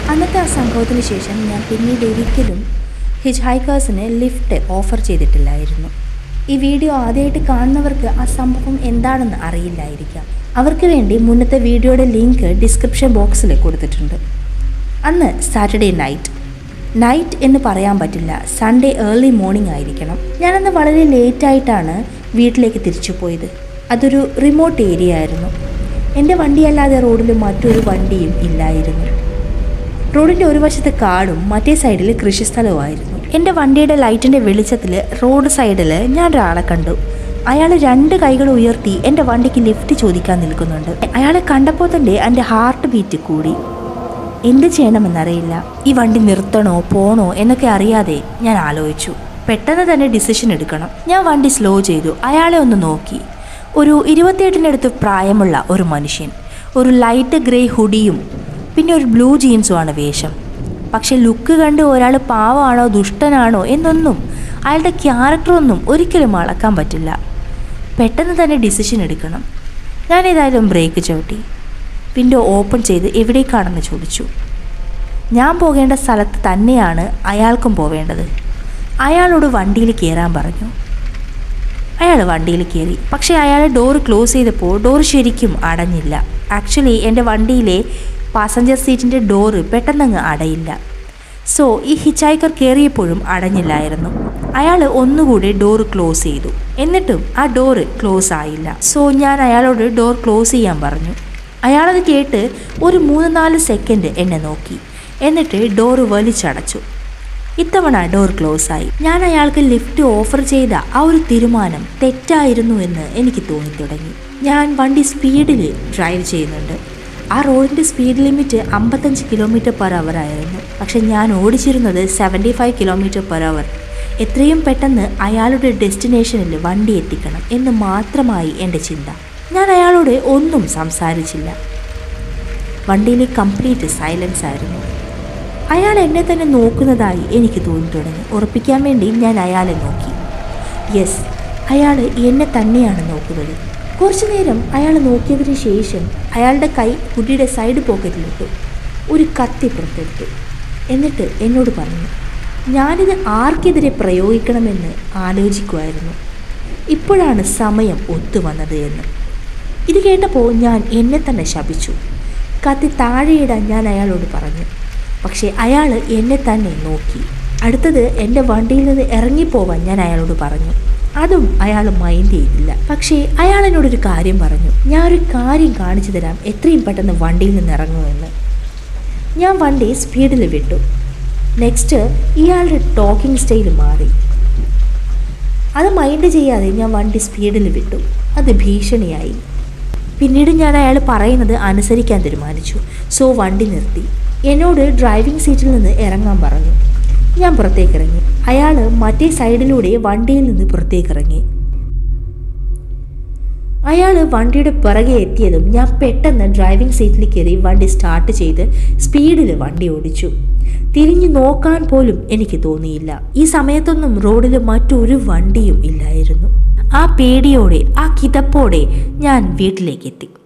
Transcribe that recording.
അന്നത്തെ ആ സംഭവത്തിന് ശേഷം ഞാൻ പിന്നീട് ഒരിക്കലും ഹിച്ച് ഹൈക്കേഴ്സിന് ലിഫ്റ്റ് ഓഫർ ചെയ്തിട്ടില്ലായിരുന്നു ഈ വീഡിയോ ആദ്യമായിട്ട് കാണുന്നവർക്ക് ആ സംഭവം എന്താണെന്ന് അറിയില്ലായിരിക്കാം അവർക്ക് വേണ്ടി മുന്നത്തെ വീഡിയോയുടെ ലിങ്ക് ഡിസ്ക്രിപ്ഷൻ ബോക്സിൽ കൊടുത്തിട്ടുണ്ട് അന്ന് സാറ്റർഡേ നൈറ്റ് നൈറ്റ് എന്ന് പറയാൻ പറ്റില്ല സൺഡേ ഏർലി മോർണിംഗ് ആയിരിക്കണം ഞാനന്ന് വളരെ ലേറ്റായിട്ടാണ് വീട്ടിലേക്ക് തിരിച്ചു പോയത് അതൊരു റിമോട്ട് ഏരിയ ആയിരുന്നു എൻ്റെ വണ്ടിയല്ലാതെ റോഡിൽ മറ്റൊരു വണ്ടിയും ഇല്ലായിരുന്നു റോഡിൻ്റെ ഒരു വശത്ത് കാടും മറ്റേ സൈഡിൽ കൃഷിസ്ഥലവുമായിരുന്നു എൻ്റെ വണ്ടിയുടെ ലൈറ്റിൻ്റെ വെളിച്ചത്തിൽ റോഡ് സൈഡിൽ ഞാൻ ഒരാളെ കണ്ടു അയാൾ രണ്ട് കൈകൾ ഉയർത്തി എൻ്റെ വണ്ടിക്ക് ലിഫ്റ്റ് ചോദിക്കാൻ നിൽക്കുന്നുണ്ട് അയാളെ കണ്ടപ്പോൾ തന്നെ എൻ്റെ ഹാർട്ട് ബീറ്റ് കൂടി എന്ത് ചെയ്യണമെന്നറിയില്ല ഈ വണ്ടി നിർത്തണോ പോണോ എന്നൊക്കെ അറിയാതെ ഞാൻ ആലോചിച്ചു പെട്ടെന്ന് തന്നെ ഡിസിഷൻ എടുക്കണം ഞാൻ വണ്ടി സ്ലോ ചെയ്തു അയാളെ ഒന്ന് നോക്കി ഒരു ഇരുപത്തിയെട്ടിനടുത്ത് പ്രായമുള്ള ഒരു മനുഷ്യൻ ഒരു ലൈറ്റ് ഗ്രേ ഹുഡിയും പിന്നെ ഒരു ബ്ലൂ ജീൻസുമാണ് വേഷം പക്ഷെ ലുക്ക് കണ്ട് ഒരാൾ പാവമാണോ ദുഷ്ടനാണോ എന്നൊന്നും അയാളുടെ ക്യാരക്ടറൊന്നും ഒരിക്കലും അളക്കാൻ പറ്റില്ല പെട്ടെന്ന് തന്നെ ഡിസിഷൻ എടുക്കണം ഞാൻ ഏതായാലും ബ്രേക്ക് ചവിട്ടി വിൻഡോ ഓപ്പൺ ചെയ്ത് എവിടേക്കാണെന്ന് ചോദിച്ചു ഞാൻ പോകേണ്ട സ്ഥലത്ത് തന്നെയാണ് അയാൾക്കും പോവേണ്ടത് അയാളോട് വണ്ടിയിൽ കയറാൻ പറഞ്ഞു അയാൾ വണ്ടിയിൽ കയറി പക്ഷേ അയാൾ ഡോർ ക്ലോസ് ചെയ്തപ്പോൾ ഡോർ ശരിക്കും അടഞ്ഞില്ല ആക്ച്വലി എൻ്റെ വണ്ടിയിലെ പാസഞ്ചർ സീറ്റിൻ്റെ ഡോറ് പെട്ടെന്നങ്ങ് അടയില്ല സോ ഈ ഹിച്ചൈക്കർ കയറിയപ്പോഴും അടഞ്ഞില്ലായിരുന്നു അയാൾ ഒന്നുകൂടി ഡോർ ക്ലോസ് ചെയ്തു എന്നിട്ടും ആ ഡോറ് ക്ലോസ് ആയില്ല സോ ഞാൻ അയാളോട് ഡോർ ക്ലോസ് ചെയ്യാൻ പറഞ്ഞു അയാളത് കേട്ട് ഒരു മൂന്ന് നാല് സെക്കൻഡ് എന്നെ നോക്കി എന്നിട്ട് ഡോറ് വലിച്ചടച്ചു ഇത്തവണ ഡോർ ക്ലോസ് ആയി ഞാൻ അയാൾക്ക് ലിഫ്റ്റ് ഓഫർ ചെയ്ത ആ ഒരു തീരുമാനം തെറ്റായിരുന്നു എന്ന് എനിക്ക് തോന്നിത്തുടങ്ങി ഞാൻ വണ്ടി സ്പീഡിൽ ഡ്രൈവ് ചെയ്യുന്നുണ്ട് ആ റോഡിൻ്റെ സ്പീഡ് ലിമിറ്റ് അമ്പത്തഞ്ച് കിലോമീറ്റർ പെർ അവർ ആയിരുന്നു പക്ഷെ ഞാൻ ഓടിച്ചിരുന്നത് seventy five kilometre per hour എത്രയും പെട്ടെന്ന് അയാളുടെ ഡെസ്റ്റിനേഷനിൽ വണ്ടി എത്തിക്കണം എന്ന് മാത്രമായി എൻ്റെ ചിന്ത ഞാൻ അയാളോട് ഒന്നും സംസാരിച്ചില്ല വണ്ടിയിൽ കംപ്ലീറ്റ് സൈലൻസ് ആയിരുന്നു അയാൾ എന്നെ തന്നെ നോക്കുന്നതായി എനിക്ക് തോന്നി തുടങ്ങി ഉറപ്പിക്കാൻ വേണ്ടി ഞാൻ അയാളെ നോക്കി യെസ് അയാൾ എന്നെ തന്നെയാണ് നോക്കുന്നത് കുറച്ചു നേരം അയാൾ നോക്കിയതിന് ശേഷം അയാളുടെ കൈ കുട്ടിയുടെ സൈഡ് പോക്കറ്റിലിട്ടു ഒരു കത്തി പുറത്തെടുത്തു എന്നിട്ട് എന്നോട് പറഞ്ഞു ഞാനിത് ആർക്കെതിരെ പ്രയോഗിക്കണമെന്ന് ആലോചിക്കുമായിരുന്നു ഇപ്പോഴാണ് സമയം ഒത്തുവന്നത് എന്ന് ഇത് കേട്ടപ്പോൾ ഞാൻ എന്നെ തന്നെ ശപിച്ചു കത്തി താഴെയിടാൻ ഞാൻ അയാളോട് പറഞ്ഞു പക്ഷേ അയാൾ എന്നെ തന്നെ നോക്കി അടുത്തത് എൻ്റെ വണ്ടിയിൽ നിന്ന് ഇറങ്ങിപ്പോവാൻ ഞാൻ അയാളോട് പറഞ്ഞു അതും അയാൾ മൈൻഡ് ചെയ്തില്ല പക്ഷേ അയാൾ എന്നോടൊരു കാര്യം പറഞ്ഞു ഞാൻ ഒരു കാര്യം കാണിച്ചു തരാം എത്രയും പെട്ടെന്ന് വണ്ടിയിൽ നിന്ന് ഇറങ്ങുമെന്ന് ഞാൻ വണ്ടി സ്പീഡിൽ വിട്ടു നെക്സ്റ്റ് ഇയാളുടെ ടോക്കിംഗ് സ്റ്റൈൽ മാറി അത് മൈൻഡ് ചെയ്യാതെ ഞാൻ വണ്ടി സ്പീഡിൽ വിട്ടു അത് ഭീഷണിയായി പിന്നീട് ഞാൻ അയാൾ പറയുന്നത് അനുസരിക്കാൻ തീരുമാനിച്ചു സോ വണ്ടി നിർത്തി എന്നോട് ഡ്രൈവിംഗ് സീറ്റിൽ നിന്ന് ഇറങ്ങാൻ പറഞ്ഞു ഞാൻ പുറത്തേക്ക് ഇറങ്ങി അയാൾ മറ്റേ സൈഡിലൂടെ വണ്ടിയിൽ നിന്ന് പുറത്തേക്ക് ഇറങ്ങി അയാൾ വണ്ടിയുടെ പിറകെ എത്തിയതും ഞാൻ പെട്ടെന്ന് ഡ്രൈവിംഗ് സീറ്റിൽ കയറി വണ്ടി സ്റ്റാർട്ട് ചെയ്ത് സ്പീഡിൽ വണ്ടി ഓടിച്ചു തിരിഞ്ഞു നോക്കാൻ പോലും എനിക്ക് തോന്നിയില്ല ഈ സമയത്തൊന്നും റോഡിൽ മറ്റൊരു വണ്ടിയും ഇല്ലായിരുന്നു ആ പേടിയോടെ ആ കിതപ്പോടെ ഞാൻ വീട്ടിലേക്ക് എത്തി